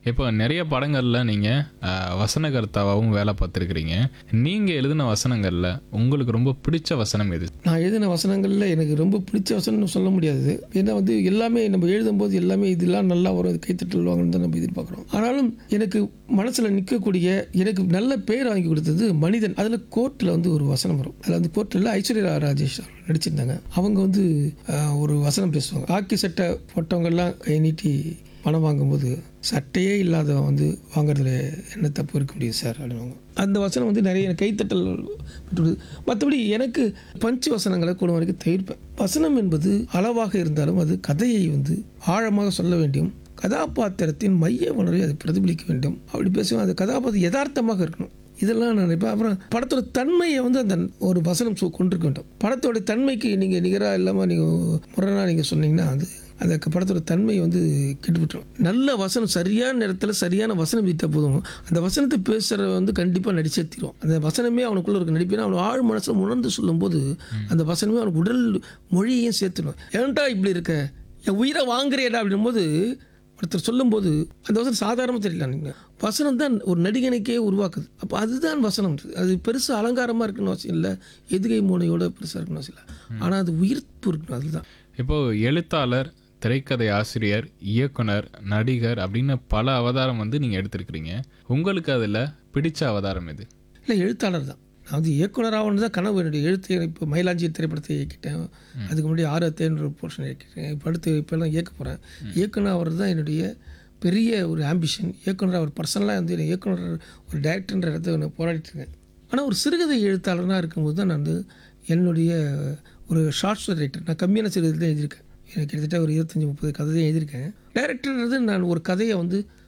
இப்போ நிறைய படங்களில் நீங்கள் வசனகர்த்தாவாகவும் வேலை பார்த்துருக்கிறீங்க நீங்கள் எழுதின வசனங்களில் உங்களுக்கு ரொம்ப பிடிச்ச வசனம் எது நான் எழுதின வசனங்களில் எனக்கு ரொம்ப பிடிச்ச வசனம்னு சொல்ல முடியாது ஏன்னா வந்து எல்லாமே நம்ம எழுதும்போது எல்லாமே இதெல்லாம் நல்லா வரும் இது கைத்தட்டல் வாங்கணும்னு தான் நம்ம எதிர்பார்க்குறோம் ஆனாலும் எனக்கு மனசில் நிற்கக்கூடிய எனக்கு நல்ல பேர் வாங்கி கொடுத்தது மனிதன் அதில் கோர்ட்டில் வந்து ஒரு வசனம் வரும் அதில் வந்து கோர்ட்டில் ஐஸ்வர்யா ராஜேஷ் அவர் நடிச்சிருந்தாங்க அவங்க வந்து ஆஹ், ஒரு வசனம் பேசுவாங்க ஆக்கி சட்டை போட்டவங்கெல்லாம் கை நீட்டி பணம் வாங்கும்போது சட்டையே இல்லாதவன் வந்து வாங்குறதுல என்ன தப்பு இருக்க முடியும் சார் அப்படின்வாங்க அந்த வசனம் வந்து நிறைய எனக்கு கைத்தட்டல் பெற்றுள்ளது. மற்றபடி எனக்கு பஞ்சு வசனங்களை கூட வரைக்கும் தவிர்ப்பேன் வசனம் என்பது அளவாக இருந்தாலும் அது கதையை வந்து ஆழமாக சொல்ல வேண்டும் கதாபாத்திரத்தின் மைய உணர்வை அது பிரதிபலிக்க வேண்டும் அப்படி பேசுவேன் அது கதாபாத்திரம் யதார்த்தமாக இருக்கணும் இதெல்லாம் நான் நினைப்பேன் அப்புறம் படத்தோட தன்மையை வந்து அந்த ஒரு வசனம் சு- கொண்டிருக்க வேண்டும் படத்தோட தன்மைக்கு நீங்கள் நிகராக இல்லாமல் நீங்கள் முரணாக நீங்கள் சொன்னீங்கன்னா அது அந்த க- படத்தோட தன்மை வந்து கெட்டுவிட்டுரும் நல்ல வசனம் சரியான நேரத்தில் சரியான வசனம் விட்டால் போதும் அந்த வசனத்தை பேசுகிற வந்து கண்டிப்பாக நடிச்சே தீரும் அந்த வசனமே அவனுக்குள்ள இருக்க நடிப்பினா அவன் ஆழ் மனசில் உணர்ந்து சொல்லும்போது அந்த வசனமே அவனுக்கு உடல் மொழியையும் சேர்த்துடும் ஏன்டா இப்படி இருக்க என் உயிரை வாங்குறியடா அப்படின்போது ஒருத்தர் சொல்லும்போது அந்த வசனம் சாதாரணமாக தெரியல நீங்கள் வசனம் தான் ஒரு நடிகனுக்கே உருவாக்குது அப்போ அதுதான் வசனம் அது பெருசு அலங்காரமாக இருக்கணும் அவசியம் இல்லை எதுகை மூனையோட பெருசாக இருக்கணும் அவசியம் இல்லை ஆனால் அது உயிர்ப்பு இருக்கணும் அதுதான் இப்போது எழுத்தாளர் திரைக்கதை ஆசிரியர் இயக்குனர் நடிகர் அப்படின்னு பல அவதாரம் வந்து நீங்கள் எடுத்திருக்கிறீங்க உங்களுக்கு அதில் பிடிச்ச அவதாரம் எது இல்லை எழுத்தாளர் தான் நான் வந்து இயக்குனராகணும் தான் கனவு என்னுடைய எழுத்து இப்போ மயிலாஞ்சி திரைப்படத்தை இயக்கிட்டேன் அதுக்கு முன்னாடி ஆறு அத்தேன்ற ஒரு போர்ஷன் இயக்கிட்டேன் இப்போ அடுத்து இப்போல்லாம் இயக்க போகிறேன் இயக்குனர் அவர் தான் என்னுடைய பெரிய ஒரு ஆம்பிஷன் இயக்குனர் அவர் பர்சனலாக வந்து இயக்குனர் ஒரு டைரக்டர்ன்ற இடத்த நான் போராடிட்டு இருக்கேன் ஆனால் ஒரு சிறுகதை எழுத்தாளராக இருக்கும்போது தான் நான் வந்து என்னுடைய ஒரு ஷார்ட் ஸ்டோரி ரைட்டர் நான் கம்மியான சிறுகதை தான் எழுதியிருக்கேன் எனக்கு கிட்டத்தட்ட ஒரு இருபத்தஞ்சி முப்பது கதை தான் எழுதியிருக்கேன் டைரக்டர்ன்றது நான் ஒரு கதையை வந்து